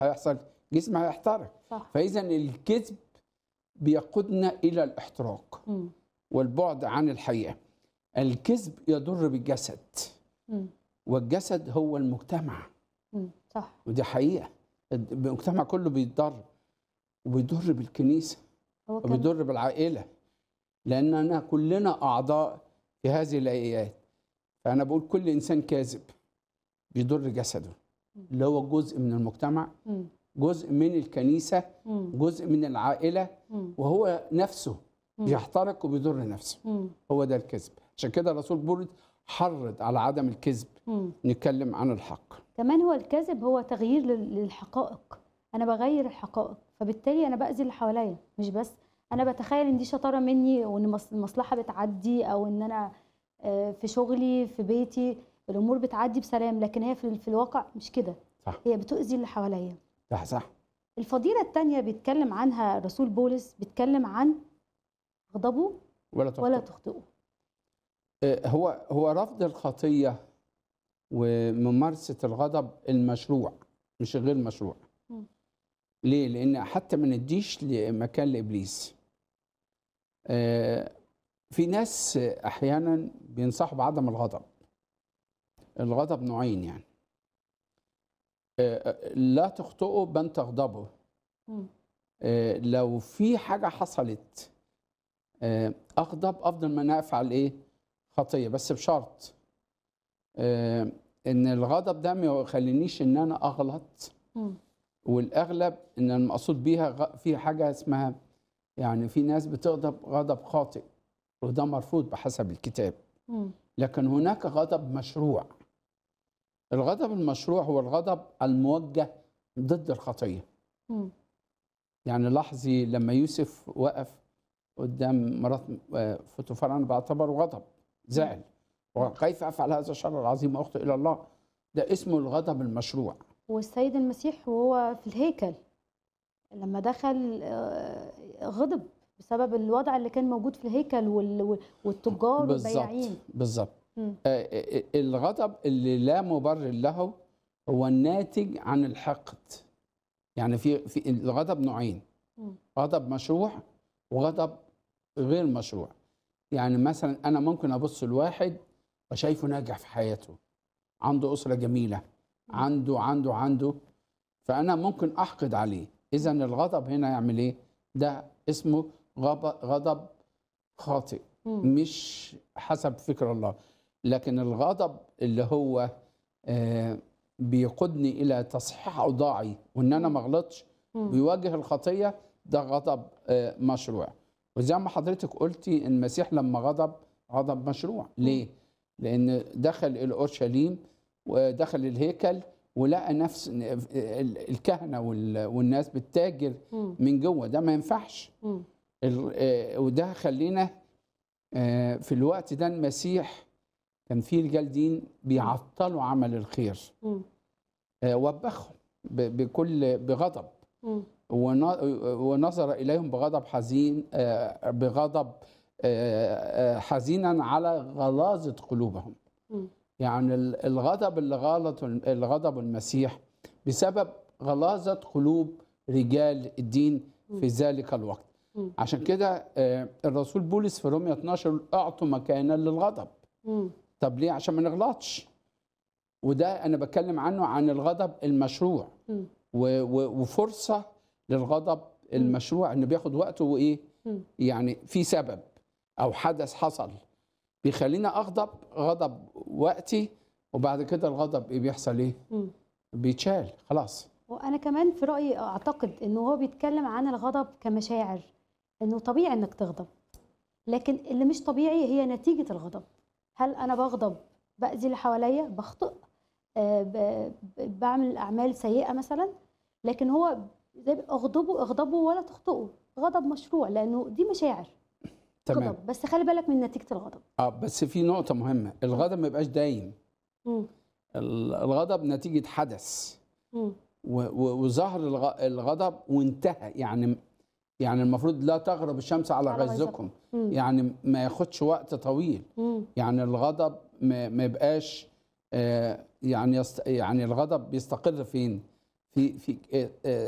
هيحصل جسم هيحترق صح فاذا الكذب بيقودنا الى الاحتراق مم. والبعد عن الحقيقه الكذب يضر بالجسد مم. والجسد هو المجتمع مم. صح ودي حقيقه المجتمع كله بيتضر وبيضر بالكنيسه هو كان وبيضر بالعائله لاننا كلنا اعضاء في هذه الايات فانا بقول كل انسان كاذب بيضر جسده اللي هو جزء من المجتمع مم. جزء من الكنيسه مم. جزء من العائله مم. وهو نفسه مم. بيحترق وبيضر نفسه مم. هو ده الكذب عشان كده الرسول بولس حرض على عدم الكذب مم. نتكلم عن الحق كمان هو الكذب هو تغيير لل- للحقائق انا بغير الحقائق فبالتالي انا باذي اللي حواليا مش بس انا بتخيل ان دي شطاره مني وان مص- المصلحه بتعدي او ان انا آه، في شغلي في بيتي الامور بتعدي بسلام لكن هي في في الواقع مش كده صح. هي بتؤذي اللي حواليا ده صح الفضيله الثانيه بيتكلم عنها الرسول بولس بيتكلم عن غضبه ولا تخطئ ولا تخطئه آه، هو هو رفض الخطيه وممارسه الغضب المشروع مش غير مشروع مم. ليه لان حتى ما نديش مكان لابليس آه، في ناس احيانا بينصحوا بعدم الغضب الغضب نوعين يعني آه، لا تخطئوا بل تغضبوا مم. آه، لو في حاجه حصلت آه، اغضب افضل ما انا افعل ايه خطيه بس بشرط آه، ان الغضب ده ما يخلينيش ان انا اغلط مم. والاغلب ان المقصود بيها غ- في حاجه اسمها يعني في ناس بتغضب غضب خاطئ وده مرفوض بحسب الكتاب مم. لكن هناك غضب مشروع الغضب المشروع هو الغضب الموجه ضد الخطيه مم. يعني لاحظي لما يوسف وقف قدام مرات آه، فوتوفار انا بعتبره غضب زعل وكيف افعل هذا الشر العظيم واخطئ الى الله ده اسمه الغضب المشروع والسيد المسيح وهو في الهيكل لما دخل آه، غضب بسبب الوضع اللي كان موجود في الهيكل وال- وال- والتجار بالظبط والبياعين بالظبط مم. آه، آه، الغضب اللي لا مبرر له هو الناتج عن الحقد يعني في في الغضب نوعين مم. غضب مشروع وغضب غير مشروع يعني مثلا انا ممكن ابص لواحد وشايفه ناجح في حياته عنده اسره جميله عنده عنده عنده فانا ممكن احقد عليه اذا الغضب هنا يعمل ايه ده اسمه غضب غضب خاطئ مم. مش حسب فكر الله لكن الغضب اللي هو آه، بيقودني الى تصحيح اوضاعي وان انا ما اغلطش مم. بيواجه الخطيه ده غضب آه، مشروع وزي ما حضرتك قلتي المسيح لما غضب غضب مشروع ليه لان دخل الى اورشليم ودخل الهيكل ولقى نفس ال- الكهنه وال- والناس بتتاجر مم. من جوه ده ما ينفعش مم. ال- آه، وده خلينا آه، في الوقت ده المسيح كان في رجال دين بيعطلوا عمل الخير مم. آه، وبخهم ب- بكل بغضب مم. ون- ونظر اليهم بغضب حزين آه، بغضب آه، آه، حزينا على غلاظه قلوبهم مم. يعني ال- الغضب اللي غلط الغضب المسيح بسبب غلاظه قلوب رجال الدين في ذلك الوقت مم. عشان كده آه، الرسول بولس في رومية 12 اعطوا مكانا للغضب مم. طب ليه عشان ما نغلطش وده انا بتكلم عنه عن الغضب المشروع مم. و- و- وفرصه للغضب المشروع انه بياخد وقته وايه مم. يعني في سبب او حدث حصل بيخلينا اغضب غضب وقتي وبعد كده الغضب ايه بيحصل ايه مم. بيتشال خلاص وانا كمان في رايي اعتقد انه هو بيتكلم عن الغضب كمشاعر انه طبيعي انك تغضب لكن اللي مش طبيعي هي نتيجه الغضب هل انا بغضب باذي اللي حواليا بخطئ آه، ب- ب- بعمل اعمال سيئه مثلا لكن هو زي ما- اغضبوا اغضبوا ولا تخطئوا غضب مشروع لانه دي مشاعر تمام غضب بس خلي بالك من نتيجه الغضب اه بس في نقطه مهمه الغضب ما يبقاش دايم مم. ال- الغضب نتيجه حدث مم. و- و- وظهر الغ- الغضب وانتهى يعني يعني المفروض لا تغرب الشمس على على غيظكم مم. يعني ما ياخدش وقت طويل مم. يعني الغضب ما ما يبقاش آه، يعني يست يعني الغضب بيستقر فين في في آه، آه،